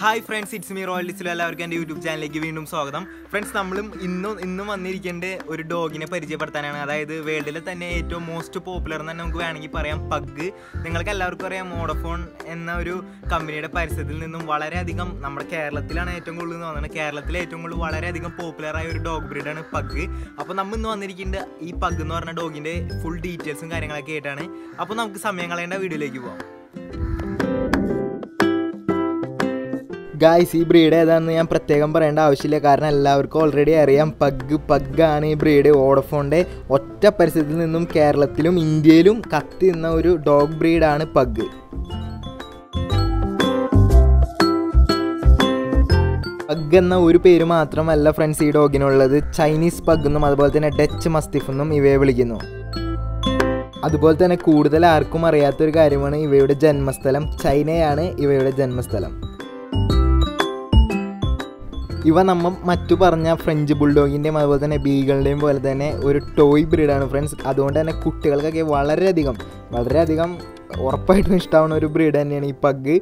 hi friends it's me royal ലിസ്റ്റിൽ എല്ലാവർക്കും എൻ്റെ യൂട്യൂബ് ചാനലിലേക്ക് വീണ്ടും സ്വാഗതം ഫ്രണ്ട്സ് നമ്മളും ഇന്നും ഇന്നും വന്നിരിക്കേണ്ട ഒരു ഡോഗിനെ പരിചയപ്പെടുത്താനാണ് അതായത് വേൾഡിലെ തന്നെ ഏറ്റവും മോസ്റ്റ് പോപ്പുലർ എന്ന് തന്നെ നമുക്ക് വേണമെങ്കിൽ പറയാം പഗ് നിങ്ങൾക്ക് എല്ലാവർക്കും അറിയാം മോഡഫോൺ എന്ന ഒരു കമ്പനിയുടെ പരിസരത്തിൽ നിന്നും വളരെയധികം നമ്മുടെ കേരളത്തിലാണ് ഏറ്റവും കൂടുതൽ എന്ന് തോന്നുന്നത് കേരളത്തിലെ ഏറ്റവും കൂടുതൽ വളരെയധികം പോപ്പുലർ ആയ ഒരു ഡോഗ് ബ്രീഡാണ് പഗ് അപ്പോൾ നമ്മൾ ഇന്ന് വന്നിരിക്കേണ്ട ഈ പഗ് എന്ന് പറഞ്ഞ ഡോഗിൻ്റെ ഫുൾ ഡീറ്റെയിൽസും കാര്യങ്ങളൊക്കെ ആയിട്ടാണ് അപ്പോൾ നമുക്ക് സമയം കളയേണ്ട വീഡിയോയിലേക്ക് പോകാം ഗായ്സ് ഈ ബ്രീഡ് ഏതാണെന്ന് ഞാൻ പ്രത്യേകം പറയേണ്ട ആവശ്യമില്ല കാരണം എല്ലാവർക്കും ഓൾറെഡി അറിയാം പഗ് പഗ്ഗാണ് ഈ ബ്രീഡ് ഓഡഫോണിൻ്റെ ഒറ്റ പരിസരത്തിൽ നിന്നും കേരളത്തിലും ഇന്ത്യയിലും കത്തി നിന്ന ഒരു ഡോഗ് ബ്രീഡാണ് പഗ് പഗ് എന്ന ഒരു പേര് മാത്രമല്ല ഫ്രണ്ട്സ് ഈ ഡോഗിനുള്ളത് ചൈനീസ് പഗ് എന്നും അതുപോലെ തന്നെ ഡച്ച് മസ്തിഫ് എന്നും ഇവയെ വിളിക്കുന്നു അതുപോലെ തന്നെ കൂടുതൽ ആർക്കും അറിയാത്തൊരു കാര്യമാണ് ഇവയുടെ ജന്മസ്ഥലം ചൈനയാണ് ഇവയുടെ ജന്മസ്ഥലം ഇവ നമ്മൾ മറ്റു പറഞ്ഞ ഫ്രഞ്ച് ബുൾഡോഗിൻ്റെയും അതുപോലെ തന്നെ ബീഗിളിൻ്റെയും പോലെ തന്നെ ഒരു ടോയ് ബ്രീഡാണ് ഫ്രണ്ട്സ് അതുകൊണ്ട് തന്നെ കുട്ടികൾക്കൊക്കെ വളരെയധികം വളരെയധികം ഉറപ്പായിട്ടും ഇഷ്ടമാവുന്ന ഒരു ബ്രീഡ് തന്നെയാണ് ഈ പഗ്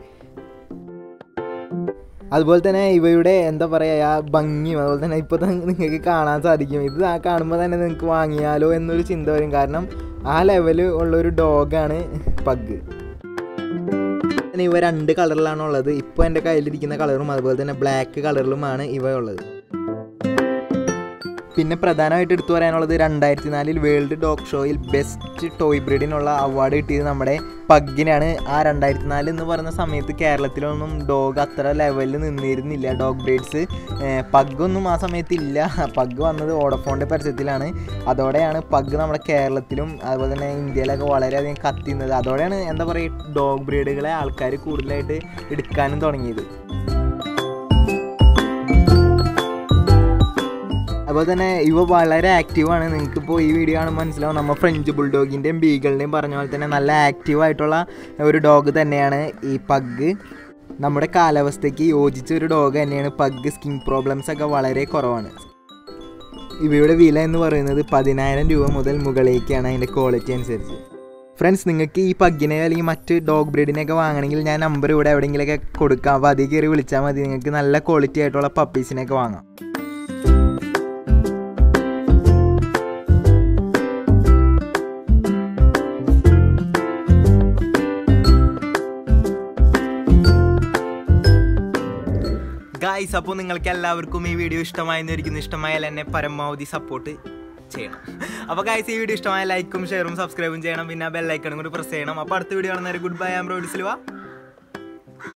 അതുപോലെ തന്നെ ഇവയുടെ എന്താ പറയുക ആ ഭംഗിയും അതുപോലെ തന്നെ ഇപ്പോൾ നിങ്ങൾക്ക് കാണാൻ സാധിക്കും ഇത് ആ കാണുമ്പോൾ തന്നെ നിങ്ങൾക്ക് വാങ്ങിയാലോ എന്നൊരു ചിന്ത വരും കാരണം ആ ലെവല് ഉള്ളൊരു ഡോഗാണ് പഗ് പിന്നെ ഇവ രണ്ട് കളറിലാണ് ഉള്ളത് ഇപ്പോൾ എൻ്റെ കയ്യിലിരിക്കുന്ന കളറും അതുപോലെ തന്നെ ബ്ലാക്ക് കളറിലുമാണ് ഇവ ഉള്ളത് പിന്നെ പ്രധാനമായിട്ട് എടുത്തു പറയാനുള്ളത് രണ്ടായിരത്തി നാലിൽ വേൾഡ് ഡോഗ് ഷോയിൽ ബെസ്റ്റ് ടോയ് ബ്രീഡിനുള്ള അവാർഡ് കിട്ടിയത് നമ്മുടെ പഗ്ഗിനാണ് ആ രണ്ടായിരത്തി നാല് എന്ന് പറയുന്ന സമയത്ത് കേരളത്തിലൊന്നും ഡോഗ് അത്ര ലെവലിൽ നിന്നിരുന്നില്ല ഡോഗ് ബ്രീഡ്സ് പഗ്ഗൊന്നും ആ സമയത്ത് ഇല്ല പഗ് വന്നത് ഓഡഫോണിൻ്റെ പരിസരത്തിലാണ് അതോടെയാണ് പഗ് നമ്മുടെ കേരളത്തിലും അതുപോലെ തന്നെ ഇന്ത്യയിലൊക്കെ വളരെയധികം കത്തിയുന്നത് അതോടെയാണ് എന്താ പറയുക ഡോഗ് ബ്രീഡുകളെ ആൾക്കാർ കൂടുതലായിട്ട് എടുക്കാനും തുടങ്ങിയത് അതുപോലെ തന്നെ ഇവ വളരെ ആക്റ്റീവാണ് നിങ്ങൾക്കിപ്പോൾ ഈ വീഡിയോ കാണുമ്പോൾ മനസ്സിലാവും നമ്മൾ ഫ്രഞ്ച് ബുൾഡോഗിൻ്റെയും ബീഗിളിൻ്റെയും പറഞ്ഞ പോലെ തന്നെ നല്ല ആക്റ്റീവായിട്ടുള്ള ഒരു ഡോഗ് തന്നെയാണ് ഈ പഗ് നമ്മുടെ കാലാവസ്ഥയ്ക്ക് യോജിച്ച ഒരു ഡോഗ് തന്നെയാണ് പഗ് സ്കിൻ പ്രോബ്ലംസ് ഒക്കെ വളരെ കുറവാണ് ഇവയുടെ വില എന്ന് പറയുന്നത് പതിനായിരം രൂപ മുതൽ മുകളിലേക്കാണ് അതിൻ്റെ ക്വാളിറ്റി അനുസരിച്ച് ഫ്രണ്ട്സ് നിങ്ങൾക്ക് ഈ പഗ്ഗിനെ അല്ലെങ്കിൽ മറ്റ് ഡോഗ് ബ്രീഡിനെയൊക്കെ വാങ്ങണമെങ്കിൽ ഞാൻ നമ്പർ ഇവിടെ എവിടെയെങ്കിലുമൊക്കെ കൊടുക്കാം അപ്പോൾ അതിൽ കയറി വിളിച്ചാൽ മതി നിങ്ങൾക്ക് നല്ല ക്വാളിറ്റി ആയിട്ടുള്ള പപ്പീസിനെയൊക്കെ വാങ്ങാം ഗായ്സ് അപ്പോൾ നിങ്ങൾക്ക് എല്ലാവർക്കും ഈ വീഡിയോ ഇഷ്ടമായെന്നിരിക്കുന്നു ഇഷ്ടമായാൽ എന്നെ പരമാവധി സപ്പോർട്ട് ചെയ്യണം അപ്പോൾ ഗായ്സ് ഈ വീഡിയോ ഇഷ്ടമായ ലൈക്കും ഷെയറും സബ്സ്ക്രൈബും ചെയ്യണം പിന്നെ ബെല്ലൈക്കണും കൂടി പ്രസ് ചെയ്യണം അപ്പോൾ അടുത്ത വീഡിയോ കാണുന്നവരെ good bye am Rod Silva